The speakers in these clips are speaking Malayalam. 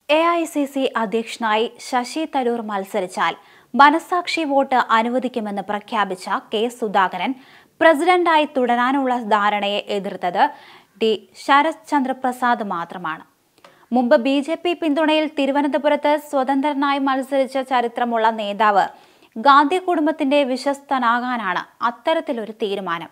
എ ഐ സി സി അധ്യക്ഷനായി ശശി തരൂർ മത്സരിച്ചാൽ മനസാക്ഷി വോട്ട് അനുവദിക്കുമെന്ന് പ്രഖ്യാപിച്ച കെ സുധാകരൻ പ്രസിഡന്റായി തുടരാനുള്ള ധാരണയെ എതിർത്തത് ഡി ശരത് ചന്ദ്രപ്രസാദ് മാത്രമാണ് മുമ്പ് ബി ജെ പി പിന്തുണയിൽ തിരുവനന്തപുരത്ത് സ്വതന്ത്രനായി മത്സരിച്ച ചരിത്രമുള്ള നേതാവ് ഗാന്ധി കുടുംബത്തിന്റെ വിശ്വസ്തനാകാനാണ് അത്തരത്തിലൊരു തീരുമാനം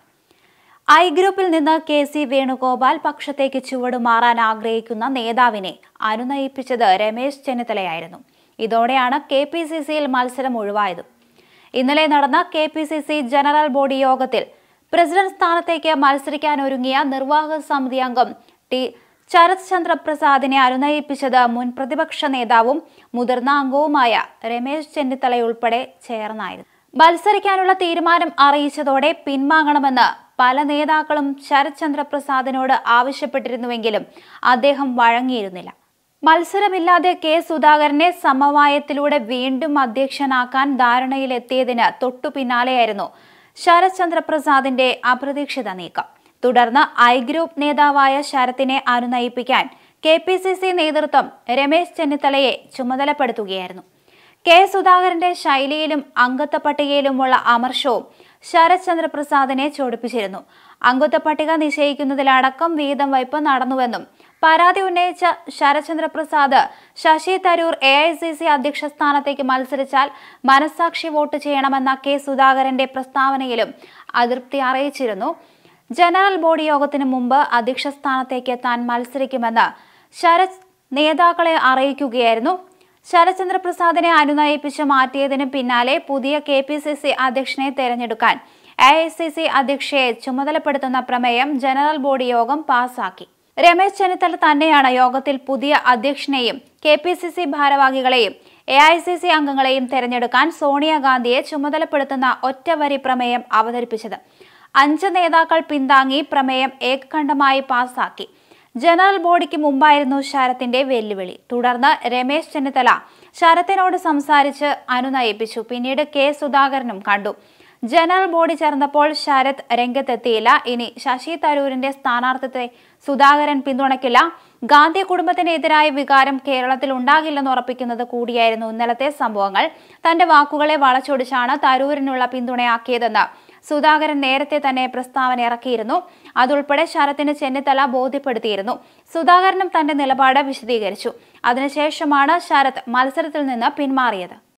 ഐ ഗ്രൂപ്പിൽ നിന്ന് കെ സി വേണുഗോപാൽ പക്ഷത്തേക്ക് ചുവടുമാറാൻ ആഗ്രഹിക്കുന്ന നേതാവിനെ അനുനയിപ്പിച്ചത് രമേശ് ചെന്നിത്തലയായിരുന്നു ഇതോടെയാണ് കെ പി സി സിയിൽ മത്സരം ഒഴിവായത് ഇന്നലെ നടന്ന K P C C general body യോഗത്തിൽ പ്രസിഡന്റ് സ്ഥാനത്തേക്ക് മത്സരിക്കാനൊരുങ്ങിയ നിർവാഹക സമിതി അംഗം ടി ശരത് ചന്ദ്ര പ്രസാദിനെ അനുനയിപ്പിച്ചത് മുൻ പ്രതിപക്ഷ നേതാവും മുതിർന്ന അംഗവുമായ രമേശ് ചെന്നിത്തലയുൾപ്പെടെ ചേർന്നായിരുന്നു മത്സരിക്കാനുള്ള തീരുമാനം അറിയിച്ചതോടെ പിൻവാങ്ങണമെന്ന് പല നേതാക്കളും ശരത് ചന്ദ്ര പ്രസാദിനോട് ആവശ്യപ്പെട്ടിരുന്നുവെങ്കിലും അദ്ദേഹം വഴങ്ങിയിരുന്നില്ല മത്സരമില്ലാതെ കെ സുധാകരനെ സമവായത്തിലൂടെ വീണ്ടും അധ്യക്ഷനാക്കാൻ ധാരണയിലെത്തിയതിന് തൊട്ടു പിന്നാലെയായിരുന്നു ശരത് ചന്ദ്ര പ്രസാദിന്റെ അപ്രതീക്ഷിത നീക്കം തുടർന്ന് ഐ ഗ്രൂപ്പ് നേതാവായ ശരത്തിനെ അനുനയിപ്പിക്കാൻ കെ പി സി സി നേതൃത്വം രമേശ് ചെന്നിത്തലയെ ചുമതലപ്പെടുത്തുകയായിരുന്നു കെ സുധാകരന്റെ ശൈലിയിലും അംഗത്വ പട്ടികയിലുമുള്ള അമർഷവും ശരത് ചന്ദ്ര പ്രസാദിനെ ചോടിപ്പിച്ചിരുന്നു അംഗത്വ പട്ടിക നിശ്ചയിക്കുന്നതിലടക്കം വീതം വയ്പ് നടന്നുവെന്നും പരാതി ഉന്നയിച്ച Sarathchandra Prasad Shashi Tharoor A I C C അധ്യക്ഷ സ്ഥാനത്തേക്ക് മത്സരിച്ചാൽ മനസാക്ഷി വോട്ട് ചെയ്യണമെന്ന കെ സുധാകരന്റെ പ്രസ്താവനയിലും അതൃപ്തി അറിയിച്ചിരുന്നു ജനറൽ ബോഡി യോഗത്തിന് മുമ്പ് അധ്യക്ഷ സ്ഥാനത്തേക്ക് താൻ മത്സരിക്കുമെന്ന് ശരത് നേതാക്കളെ അറിയിക്കുകയായിരുന്നു ശരത്ചന്ദ്ര പ്രസാദിനെ അനുനയിപ്പിച്ച് മാറ്റിയതിന് പിന്നാലെ പുതിയ കെ പി സി സി അധ്യക്ഷനെ തെരഞ്ഞെടുക്കാൻ എ ഐ സി സി അധ്യക്ഷയെ ചുമതലപ്പെടുത്തുന്ന പ്രമേയം ജനറൽ ബോഡി യോഗം പാസാക്കി രമേശ് ചെന്നിത്തല തന്നെയാണ് യോഗത്തിൽ പുതിയ അധ്യക്ഷനെയും കെ പി സി സി ഭാരവാഹികളെയും എ ഐ സി സി അംഗങ്ങളെയും തെരഞ്ഞെടുക്കാൻ സോണിയാഗാന്ധിയെ ചുമതലപ്പെടുത്തുന്ന ഒറ്റവരി പ്രമേയം അവതരിപ്പിച്ചത് അഞ്ച് നേതാക്കൾ പിന്താങ്ങി പ്രമേയം ഏകകണ്ഠമായി പാസാക്കി ജനറൽ ബോഡിക്ക് മുമ്പായിരുന്നു ശരത്തിന്റെ വെല്ലുവിളി തുടർന്ന് രമേശ് ചെന്നിത്തല ശരത്തിനോട് സംസാരിച്ച് അനുനയിപ്പിച്ചു പിന്നീട് കെ സുധാകരനും കണ്ടു ജനറൽ ബോഡി ചേർന്നപ്പോൾ ശരത് രംഗത്തെത്തിയില്ല ഇനി ശശി തരൂരിന്റെ സ്ഥാനാർത്ഥിത്വത്തെ സുധാകരൻ പിന്തുണയ്ക്കില്ല ഗാന്ധി കുടുംബത്തിനെതിരായ വികാരം കേരളത്തിൽ ഉണ്ടാകില്ലെന്ന് ഉറപ്പിക്കുന്നത് കൂടിയായിരുന്നു ഇന്നലത്തെ സംഭവങ്ങൾ തന്റെ വാക്കുകളെ വളച്ചൊടിച്ചാണ് തരൂരിനുള്ള പിന്തുണയാക്കിയതെന്ന് സുധാകരൻ നേരത്തെ തന്നെ പ്രസ്താവന ഇറക്കിയിരുന്നു അതുൾപ്പെടെ ശരത്തിന് ചെന്നിത്തല ബോധ്യപ്പെടുത്തിയിരുന്നു സുധാകരനും തന്റെ നിലപാട് വിശദീകരിച്ചു അതിനുശേഷമാണ് ശരത് മത്സരത്തിൽ നിന്ന് പിന്മാറിയത്